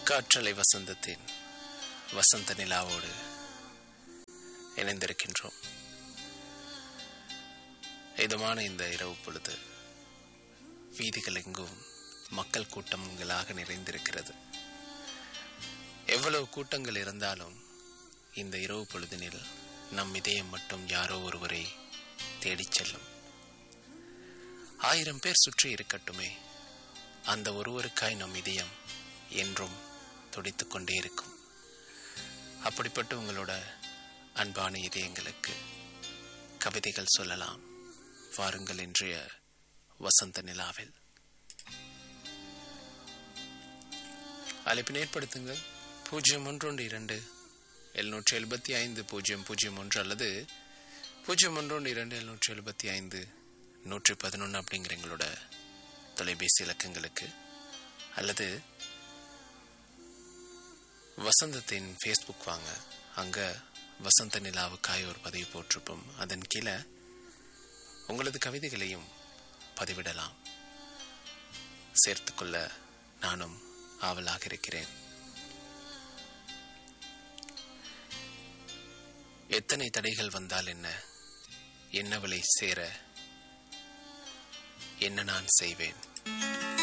காற்றலை வசந்தத்தின் வசந்த நிலாவோடு இணைந்திருக்கின்றோம் இதமான இந்த இரவு பொழுது வீதிகள் எங்கும் மக்கள் கூட்டங்களாக நிறைந்திருக்கிறது எவ்வளவு கூட்டங்கள் இருந்தாலும் இந்த இரவு பொழுதினில் நம் இதயம் மட்டும் யாரோ ஒருவரை தேடிச் செல்லும் ஆயிரம் பேர் சுற்றி இருக்கட்டுமே அந்த ஒருவருக்காய் நம் இதயம் என்றும் துடித்துக் கொண்டே இருக்கும் அப்படிப்பட்ட உங்களோட அன்பான இதயங்களுக்கு கவிதைகள் சொல்லலாம் வாருங்கள் இன்றைய வசந்த நிலாவில் அழைப்பினை ஏற்படுத்துங்கள் பூஜ்ஜியம் ஒன்றொன்று இரண்டு எழுநூற்றி எழுபத்தி ஐந்து பூஜ்ஜியம் பூஜ்ஜியம் ஒன்று அல்லது பூஜ்ஜியம் ஒன்றொன்று இரண்டு எழுநூற்றி எழுபத்தி ஐந்து நூற்றி பதினொன்று அப்படிங்கிற எங்களோட தொலைபேசி இலக்கங்களுக்கு அல்லது வசந்தத்தின் ஃபேஸ்புக் வாங்க அங்கே வசந்த நிலாவுக்காய் ஒரு பதிவு போட்டிருப்போம் அதன் கீழே உங்களது கவிதைகளையும் பதிவிடலாம் சேர்த்துக்கொள்ள நானும் ஆவலாக இருக்கிறேன் எத்தனை தடைகள் வந்தால் என்ன என்னவளை சேர என்ன நான் செய்வேன்